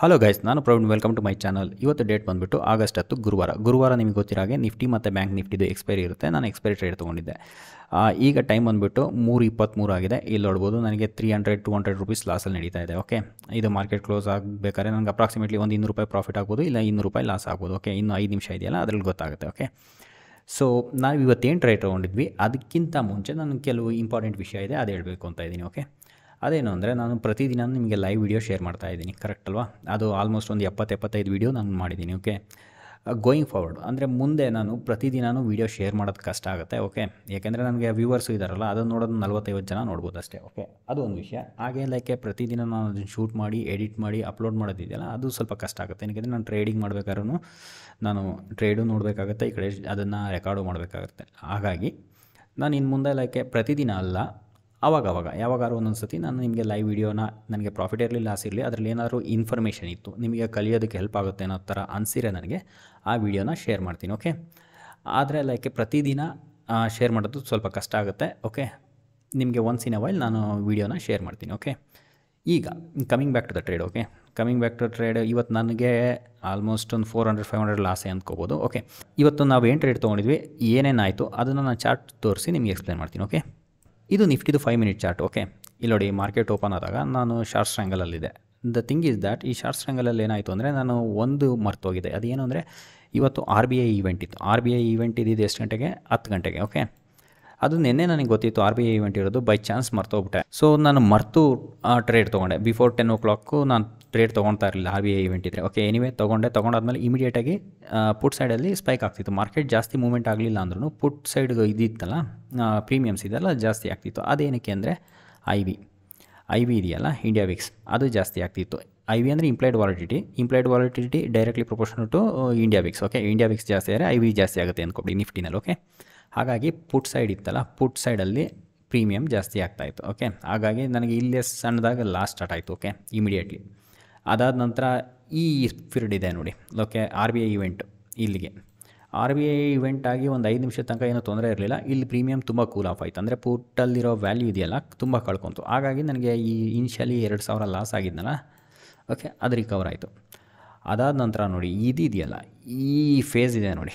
hello guys ನಾನು Praveen welcome to my channel ಇವತ್ತು date ಬಂದುಬಿಟ್ಟು ಆಗಸ್ಟ್ ಹತ್ತು ಗುರುವಾರ ಗುರುವಾರ ನಿಮಗೆ ಗೊತ್ತಿರೋ ಹಾಗೆ ನಿಫ್ಟಿ ಮತ್ತು ಬ್ಯಾಂಕ್ ನಿಫ್ಟಿದು ಎಕ್ಸ್ಪೈರಿ ಇರುತ್ತೆ ನಾನು ಎಕ್ಸ್ಪೈರಿ ಟ್ರೇಡ್ ತೊಗೊಂಡಿದ್ದೆ ಆ, ಈಗ ಟೈಮ್ ಬಂದುಬಿಟ್ಟು ಮೂರು ಇಪ್ಪತ್ತ್ಮೂರು ಆಗಿದೆ ಇಲ್ಲಿ ನೋಡ್ಬೋದು ನನಗೆ three hundred two hundred rupees ಲಾಸಲ್ಲಿ ನಡೀತಾ ಇದೆ ಓಕೆ ಇದು ಮಾರ್ಕೆಟ್ ಕ್ಲೋಸ್ ಆಗಬೇಕಾದ್ರೆ ನನಗೆ ಅಪ್ರಾಕ್ಸಿಮೇಟ್ಲಿ ಒಂದು ಇನ್ನೂರು ರೂಪಾಯಿ ಪ್ರಾಫಿಟ್ ಆಗ್ಬೋದು ಇಲ್ಲ ಇನ್ನೂರು ರೂಪಾಯಿ ಲಾಸ್ ಆಗ್ಬೋದು ಓಕೆ ಇನ್ನು ಐದು ನಿಮಿಷ ಇದೆಯಲ್ಲ ಅದ್ರಲ್ಲಿ ಗೊತ್ತಾಗುತ್ತೆ ಓಕೆ ಸೊ ನಾವು ಇವತ್ತೇನು ಟ್ರೇಡ್ ತೊಗೊಂಡಿದ್ವಿ ಅದಕ್ಕಿಂತ ಮುಂಚೆ ನಾನು ಕೆಲವು ಇಂಪಾರ್ಟೆಂಟ್ ವಿಷಯ ಇದೆ ಅದು ಹೇಳಬೇಕು ಅಂತ ಇದ್ದೀನಿ ಓಕೆ ಅದೇನು ಅಂದರೆ ನಾನು ಪ್ರತಿದಿನ ನಿಮಗೆ ಲೈವ್ ವಿಡಿಯೋ ಶೇರ್ ಮಾಡ್ತಾ ಇದ್ದೀನಿ ಕರೆಕ್ಟ್ ಅಲ್ವಾ ಅದು ಆಲ್ಮೋಸ್ಟ್ ಒಂದು ಎಪ್ಪತ್ತು ಎಪ್ಪತ್ತೈದು ವಿಡಿಯೋ ನಾನು ಮಾಡಿದ್ದೀನಿ ಓಕೆ ಗೋಯಿಂಗ್ ಫಾರ್ವರ್ಡ್ ಅಂದರೆ ಮುಂದೆ ನಾನು ಪ್ರತಿದಿನವೂ ವೀಡಿಯೋ ಶೇರ್ ಮಾಡೋದು ಕಷ್ಟ ಆಗುತ್ತೆ ಓಕೆ ಯಾಕೆಂದರೆ ನನಗೆ ವ್ಯೂವರ್ಸು ಇದ್ದಾರಲ್ಲ ಅದನ್ನು ನೋಡೋದು ನಲ್ವತ್ತೈವತ್ತು ಜನ ನೋಡ್ಬೋದು ಅಷ್ಟೇ ಓಕೆ ಅದು ಒಂದು ವಿಷಯ ಹಾಗೆ ಲೈಕೆ ಪ್ರತಿದಿನ ನಾನು ಅದನ್ನು ಶೂಟ್ ಮಾಡಿ ಎಡಿಟ್ ಮಾಡಿ ಅಪ್ಲೋಡ್ ಮಾಡೋದಿದೆಯಲ್ಲ ಅದು ಸ್ವಲ್ಪ ಕಷ್ಟ ಆಗುತ್ತೆ ಯಾಕೆಂದರೆ ನಾನು ಟ್ರೇಡಿಂಗ್ ಮಾಡ್ಬೇಕಾದ್ರೂ ನಾನು ಟ್ರೇಡು ನೋಡಬೇಕಾಗುತ್ತೆ ಈ ಕಡೆ ಅದನ್ನು ರೆಕಾರ್ಡು ಮಾಡಬೇಕಾಗುತ್ತೆ ಹಾಗಾಗಿ ನಾನು ಇನ್ನು ಮುಂದೆ ಲೈಕೆ ಪ್ರತಿದಿನ ಅಲ್ಲ ಆವಾಗ ಅವಾಗ ಯಾವಾಗಾದ್ರು ಒಂದೊಂದು ಸತಿ ನಾನು ನಿಮಗೆ ಲೈವ್ ವಿಡಿಯೋನ ನನಗೆ ಪ್ರಾಫಿಟ್ ಇರಲಿ ಲಾಸ್ ಇರಲಿ ಅದರಲ್ಲಿ ಏನಾದರೂ ಇನ್ಫಾರ್ಮೇಷನ್ ಇತ್ತು ನಿಮಗೆ ಕಲಿಯೋದಕ್ಕೆ ಹೆಲ್ಪ್ ಆಗುತ್ತೆ ಅನ್ನೋ ಥರ ಅನಿಸಿರೆ ನನಗೆ ಆ ವಿಡಿಯೋನ ಶೇರ್ ಮಾಡ್ತೀನಿ ಓಕೆ ಆದರೆ ಲೈಕ್ ಪ್ರತಿದಿನ ಶೇರ್ ಮಾಡೋದು ಸ್ವಲ್ಪ ಕಷ್ಟ ಆಗುತ್ತೆ ಓಕೆ ನಿಮಗೆ ಒನ್ಸ್ ಇನ್ ಅ ವೈಲ್ ನಾನು ವೀಡಿಯೋನ ಶೇರ್ ಮಾಡ್ತೀನಿ ಓಕೆ ಈಗ coming back to the trade okay coming back to trade ಇವತ್ತು ನನಗೆ ಆಲ್ಮೋಸ್ಟ್ ಒಂದು ಫೋರ್ ಹಂಡ್ರೆಡ್ ಫೈವ್ ಹಂಡ್ರೆಡ್ ಲಾಸೇ ಅಂದ್ಕೋಬೋದು ಓಕೆ ಇವತ್ತು ನಾವು ಏನು ಟ್ರೇಡ್ ತೊಗೊಂಡಿದ್ವಿ ಏನೇನಾಯಿತು ಅದನ್ನು ನಾನು ಚಾರ್ಟ್ ತೋರಿಸಿ ನಿಮಗೆ ಎಕ್ಸ್ಪ್ಲೇನ್ ಮಾಡ್ತೀನಿ ಓಕೆ ಇದು ನಿಫ್ಟಿದು ಫೈವ್ ಮಿನಿಟ್ ಚಾರ್ಟ್ ಓಕೆ ಇಲ್ಲಿ ನೋಡಿ ಮಾರ್ಕೆಟ್ ಓಪನ್ ಆದಾಗ ನಾನು ಶಾರ್ಟ್ ಸ್ಟ್ರ್ಯಾಂಗಲಲ್ಲಿದೆ ದ ಥಿಂಗ್ ಇಸ್ ದ್ಯಾಟ್ ಈ ಶಾರ್ಟ್ ಸ್ಟ್ರ್ಯಾಂಗಲಲ್ಲಿ ಏನಾಯಿತು ಅಂದರೆ ನಾನು ಒಂದು ಮರ್ತೋಗಿದೆ ಅದೇನು ಅಂದರೆ ಇವತ್ತು ಆರ್ ಬಿ ಐ ಈವೆಂಟ್ ಇತ್ತು ಆರ್ ಬಿ ಐ ಈವೆಂಟ್ ಇದ್ದಿದ್ದು ಎಷ್ಟು ಗಂಟೆಗೆ ಹತ್ತು ಗಂಟೆಗೆ ಓಕೆ ಅದು ನಿನ್ನೆ ನನಗೆ ಗೊತ್ತಿತ್ತು ಆರ್ ಬಿ ಐ ಈವೆಂಟ್ ಇರೋದು ಬೈ ಚಾನ್ಸ್ ಮರ್ತೋಗ್ಬಿಟ್ಟೆ ಸೊ ನಾನು ಮರ್ತು ಟ್ರೇಡ್ ತೊಗೊಂಡೆ ಬಿಫೋರ್ ಟೆನ್ ಓ ಕ್ಲಾಕು ನಾನು ಟ್ರೇಡ್ ತೊಗೊಳ್ತಾ ಇರಲಿಲ್ಲ ಆರ್ ಬಿ ಐ ಈವೆಂಟ್ ಇದ್ದರೆ ಓಕೆ ಎನಿವೇ ತೊಗೊಂಡೆ ತೊಗೊಂಡಾದ್ಮೇಲೆ ಇಮಿಡಿಯೇಟಾಗಿ ಪುಟ್ ಸೈಡಲ್ಲಿ ಸ್ಪೈಕ್ ಆಗ್ತಿತ್ತು ಮಾರ್ಕೆಟ್ ಜಾಸ್ತಿ ಮೂವ್ಮೆಂಟ್ ಆಗಲಿಲ್ಲ ಅಂದ್ರೂ ಪುಟ್ ಸೈಡ್ ಇದಿತ್ತಲ್ಲ ಪ್ರೀಮಿಯಮ್ಸ್ ಇದೆಲ್ಲ ಜಾಸ್ತಿ ಆಗ್ತಿತ್ತು ಅದೇನಕ್ಕೆ ಅಂದರೆ ಐ ವಿ ಐ ವಿ ಇದೆಯಲ್ಲ ಇಂಡಿಯಾ ವಿಕ್ಸ್ ಅದು ಜಾಸ್ತಿ ಆಗ್ತಿತ್ತು ಐ ವಿ ಅಂದರೆ implied volatility implied volatility directly proportional to India VIX okay India VIX ಜಾಸ್ತಿ ಆದರೆ ಐ ವಿ ಜಾಸ್ತಿ ಆಗುತ್ತೆ ಅಂದ್ಕೊಬಿಡಿ ನಿಫ್ಟಿನಲ್ಲಿ ಓಕೆ ಹಾಗಾಗಿ ಪುಟ್ ಸೈಡ್ ಇತ್ತಲ್ಲ ಪುಟ್ ಸೈಡಲ್ಲಿ ಪ್ರೀಮಿಯಮ್ ಜಾಸ್ತಿ ಆಗ್ತಾಯಿತ್ತು ಓಕೆ ಹಾಗಾಗಿ ನನಗೆ ಇಲ್ಲೇ ಸಣ್ಣದಾಗ ಲಾಸ್ಟ್ ಸ್ಟಾರ್ಟ್ ಆಯಿತು ಓಕೆ ಇಮಿಡಿಯೇಟ್ಲಿ ಅದಾದ ನಂತರ ಈ ಪೀರಿಯಡ್ ಇದೆ ನೋಡಿ okay R B I event ಇಲ್ಲಿಗೆ ಆರ್ ಬಿ ಐ ಇವೆಂಟ್ ಆಗಿ ಒಂದು ಐದು ನಿಮಿಷದ ತನಕ ಏನೂ ತೊಂದರೆ ಇರಲಿಲ್ಲ ಇಲ್ಲಿ ಪ್ರೀಮಿಯಮ್ ತುಂಬ ಕೂಲ್ ಆಫ್ ಆಯಿತು ಅಂದರೆ ಪುಟ್ಟಲ್ಲಿರೋ ವ್ಯಾಲ್ಯೂ ಇದೆಯಲ್ಲ ತುಂಬ ಕಳ್ಕೊತು ಹಾಗಾಗಿ ನನಗೆ ಈ ಇನ್ಷಿಯಲಿ ಎರಡು ಸಾವಿರ ಲಾಸ್ ಆಗಿದ್ನಲ್ಲ ಓಕೆ ಅದು ರಿಕವರ್ ಆಯಿತು ಅದಾದ ನಂತರ ನೋಡಿ ಇದಿದೆಯಲ್ಲ ಈ ಫೇಸ್ ಇದೆ ನೋಡಿ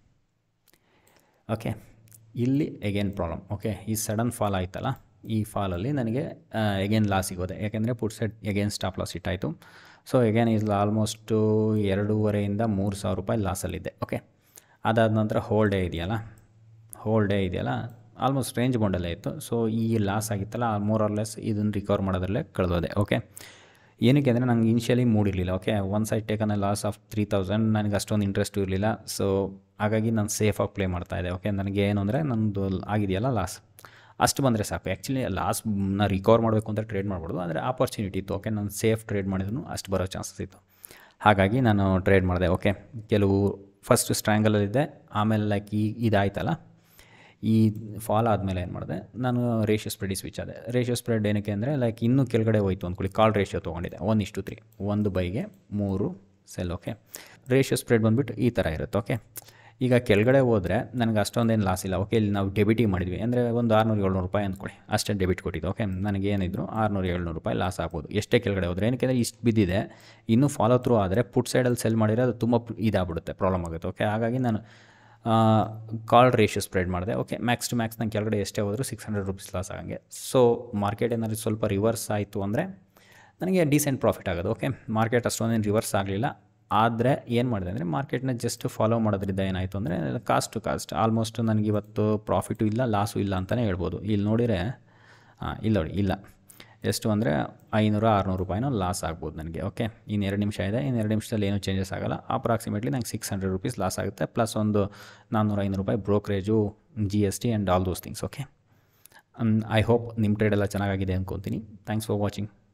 ಓಕೆ ಇಲ್ಲಿ ಎಗೇನ್ ಪ್ರಾಬ್ಲಮ್ ಓಕೆ ಈ ಸಡನ್ ಫಾಲ್ ಆಯ್ತಲ್ಲ ಈ ಫಾಲಲ್ಲಿ ನನಗೆ ಎಗೇನ್ ಲಾಸ್ ಸಿಗೋದೆ ಯಾಕೆಂದರೆ ಪುಟ್ set again stop loss ಇಟ್ಟಾಯಿತು so again ಇಲ್ಲ ಆಲ್ಮೋಸ್ಟು ಎರಡೂವರೆಯಿಂದ ಮೂರು ಸಾವಿರ ರೂಪಾಯಿ ಲಾಸಲ್ಲಿದ್ದೆ ಓಕೆ ಅದಾದ ನಂತರ ಹೋಲ್ ಡೇ ಇದೆಯಲ್ಲ ಹೋಲ್ ಡೇ ಇದೆಯಲ್ಲ ಆಲ್ಮೋಸ್ಟ್ ರೇಂಜ್ ಬೌಂಡಲ್ಲೇ ಇತ್ತು ಸೊ ಈ ಲಾಸ್ ಆಗಿತ್ತಲ್ಲ ಮೋರ್ ಆರ್ ಲೆಸ್ ಇದನ್ನು ರಿಕವರ್ ಮಾಡೋದ್ರಲ್ಲೇ ಕಳೆದೋದೆ ಓಕೆ ಏನಕ್ಕೆ ಅಂದರೆ ನಂಗೆ initially ಮೂಡಿರಲಿಲ್ಲ okay one side taken A loss of three thousand ನನಗೆ ಅಷ್ಟೊಂದು ಇಂಟ್ರೆಸ್ಟ್ ಇರಲಿಲ್ಲ ಸೊ ಹಾಗಾಗಿ ನಾನು ಸೇಫಾಗಿ ಪ್ಲೇ ಮಾಡ್ತಾ ಇದ್ದೆ ಓಕೆ ನನಗೆ ಏನು ಅಂದರೆ ನನ್ನದು ಆಗಿದೆಯಲ್ಲ ಲಾಸ್ ಅಷ್ಟು ಬಂದರೆ ಸಾಕು ಆ್ಯಕ್ಚುಲಿ ಲಾಸ್ನ ರಿಕವರ್ ಮಾಡಬೇಕು ಅಂತ ಟ್ರೇಡ್ ಮಾಡ್ಬೋದು ಆದರೆ ಆಪರ್ಚುನಿಟಿ ಇತ್ತು ಓಕೆ ನಾನು ಸೇಫ್ ಟ್ರೇಡ್ ಮಾಡಿದ್ರು ಅಷ್ಟು ಬರೋ ಚಾನ್ಸಸ್ ಇತ್ತು ಹಾಗಾಗಿ ನಾನು ಟ್ರೇಡ್ ಮಾಡಿದೆ ಓಕೆ ಕೆಲವು ಫಸ್ಟ್ ಸ್ಟ್ರ್ಯಾಂಗಲಲ್ಲಿದ್ದೆ ಆಮೇಲೆ ಲೈಕ್ ಈ ಇದಾಯ್ತಲ್ಲ ಈ ಫಾಲ್ ಆದಮೇಲೆ ಏನು ಮಾಡಿದೆ ನಾನು ರೇಷಿಯೋ ಸ್ಪ್ರೆಡಿ ಸ್ವಿಚ್ ಆದೆ ರೇಷಿಯೋ ಸ್ಪ್ರೆಡ್ ಏನಕ್ಕೆ ಅಂದರೆ ಲೈಕ್ ಇನ್ನೂ ಕೆಳಗಡೆ ಹೋಯ್ತು ಅಂದ್ಕೊಳ್ಳಿ ಕಾಲ್ ರೇಷಿಯೋ ತೊಗೊಂಡಿದ್ದೆ ಒನ್ ಇಷ್ಟು ತ್ರೀ ಒಂದು ಬೈಗೆ ಮೂರು ಸೆಲ್ ಓಕೆ ರೇಷಿಯೋ ಸ್ಪ್ರೆಡ್ ಬಂದುಬಿಟ್ಟು ಈ ಥರ ಇರುತ್ತೆ ಓಕೆ ಈಗ ಕೆಳಗಡೆ ಹೋದರೆ ನನಗೆ ಅಷ್ಟೊಂದೇನು ಲಾಸ್ ಇಲ್ಲ ಓಕೆ ಇಲ್ಲಿ ನಾವು ಡೆಬಿಟಿಗೆ ಮಾಡಿದ್ವಿ ಅಂದರೆ ಒಂದು ಆರುನೂರು ಏಳ್ನೂರು ರೂಪಾಯಿ ಅಂದ್ಕೊಳ್ಳಿ ಅಷ್ಟೇ ಡೆಬಿಟ್ ಕೊಟ್ಟಿದ್ದು ಓಕೆ ನನಗೆ ಏನಿದ್ರು ಆರುನೂರು ಏಳ್ನೂರು ರೂಪಾಯಿ ಲಾಸ್ ಆಗ್ಬೋದು ಎಷ್ಟೇ ಕೆಳಗಡೆ ಹೋದರೆ ಏನಕ್ಕೆ ಇಷ್ಟು ಬಿದ್ದಿದೆ ಇನ್ನೂ ಫಾಲೋ ಥ್ರೂ ಆದರೆ ಪುಟ್ ಸೈಡಲ್ಲಿ ಸೆಲ್ ಮಾಡಿದರೆ ಅದು ತುಂಬ ಇದಾಗ್ಬಿಡುತ್ತೆ ಪ್ರಾಬ್ಲಮ್ ಆಗುತ್ತೆ ಓಕೆ ಹಾಗಾಗಿ ನಾನು ಕಾಲ್ ರೇಷಿಯೋ ಸ್ಪ್ರೆಡ್ ಮಾಡಿದೆ ಓಕೆ ಮ್ಯಾಕ್ಸ್ ಟು ಮ್ಯಾಕ್ಸ್ ನಾನು ಕೆಳಗಡೆ ಎಷ್ಟೇ ಹೋದರೂ ಸಿಕ್ಸ್ ಹಂಡ್ರೆಡ್ ರುಪೀಸ್ ಲಾಸ್ ಆಗಂಗೆ ಸೊ ಮಾರ್ಕೆಟ್ ಏನಾದರೂ ಸ್ವಲ್ಪ ರಿವರ್ಸ್ ಆಯಿತು ಅಂದರೆ ನನಗೆ ಡೀಸೆಂಟ್ ಪ್ರಾಫಿಟ್ ಆಗೋದು ಓಕೆ ಮಾರ್ಕೆಟ್ ಅಷ್ಟೊಂದೇನು ರಿವರ್ಸ್ ಆಗಲಿಲ್ಲ ಆದರೆ ಏನು ಮಾಡಿದೆ ಅಂದರೆ ಮಾರ್ಕೆಟ್ನ ಜಸ್ಟ್ ಫಾಲೋ ಮಾಡೋದ್ರಿಂದ ಏನಾಯಿತು ಅಂದರೆ ಕಾಸ್ಟ್ ಟು ಕಾಸ್ಟ್ ಆಲ್ಮೋಸ್ಟ್ ನನಗೆ ಇವತ್ತು ಪ್ರಾಫಿಟು ಇಲ್ಲ ಲಾಸು ಇಲ್ಲ ಅಂತಲೇ ಹೇಳ್ಬೋದು ಇಲ್ಲಿ ನೋಡಿದರೆ ಹಾಂ ಇಲ್ಲ ನೋಡಿ ಇಲ್ಲ ಎಷ್ಟು ಅಂದರೆ ಐನೂರು ಆರುನೂರು ರೂಪಾಯಿನೋ ಲಾಸ್ ಆಗ್ಬೋದು ನನಗೆ ಓಕೆ ಇನ್ನು ಎರಡು ನಿಮಿಷ ಇದೆ ಇನ್ನು ಎರಡು ನಿಮಿಷದಲ್ಲಿ ಏನೂ ಚೇಂಜಸ್ ಆಗೋಲ್ಲ ಅಪ್ರಾಕ್ಸಿಮೇಟ್ಲಿ ನಂಗೆ ಸಿಕ್ಸ್ ಹಂಡ್ರೆಡ್ ರುಪೀಸ್ ಲಾಸ್ ಆಗುತ್ತೆ ಪ್ಲಸ್ ಒಂದು ನಾನ್ನೂರು ಐನೂರು ರೂಪಾಯಿ brokerage G S T and all those things okay I hope ನಿಮ್ಮ ಟ್ರೇಡೆಲ್ಲ ಚೆನ್ನಾಗಿದೆ ಅಂದ್ಕೊತೀನಿ ಥ್ಯಾಂಕ್ಸ್ ಫಾರ್ ವಾಚಿಂಗ್